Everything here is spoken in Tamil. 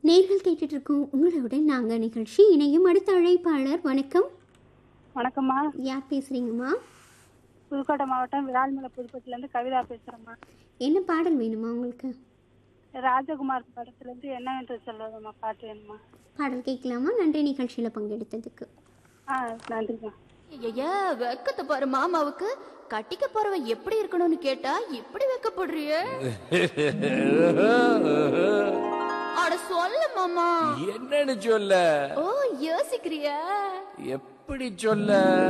நேர்கள் கேட்டுட்டு இருக்கோம் உங்களுடன் நாங்கள் நிகழ்ச்சி இணையும் அடுத்த அழைப்பாளர் வணக்கம் வணக்கம்மா யார் பேசுறீங்கம்மா புதுக்கோட்டை மாவட்டம் விரால்மலை புதுப்பட்டிலேருந்து கவிதா பேசுகிறேம்மா என்ன பாடல் வேணுமா உங்களுக்கு ராஜகுமார் படத்துலேருந்து என்னவென்று சொல்வதம்மா பாட்டு வேணுமா பாடல் கேட்கலாமா நன்றி நிகழ்ச்சியில் பங்கெடுத்ததுக்கு ஆ நன்றிம்மா ஐயா வெக்கத்தை பாரு மாமாவுக்கு கட்டிக்க போறவன் எப்படி இருக்கணும்னு கேட்டா இப்படி வெக்கப்படுறிய அட சொல்ல மாமா என்னன்னு சொல்ல ஓ யோசிக்கிறியா எப்படி சொல்ல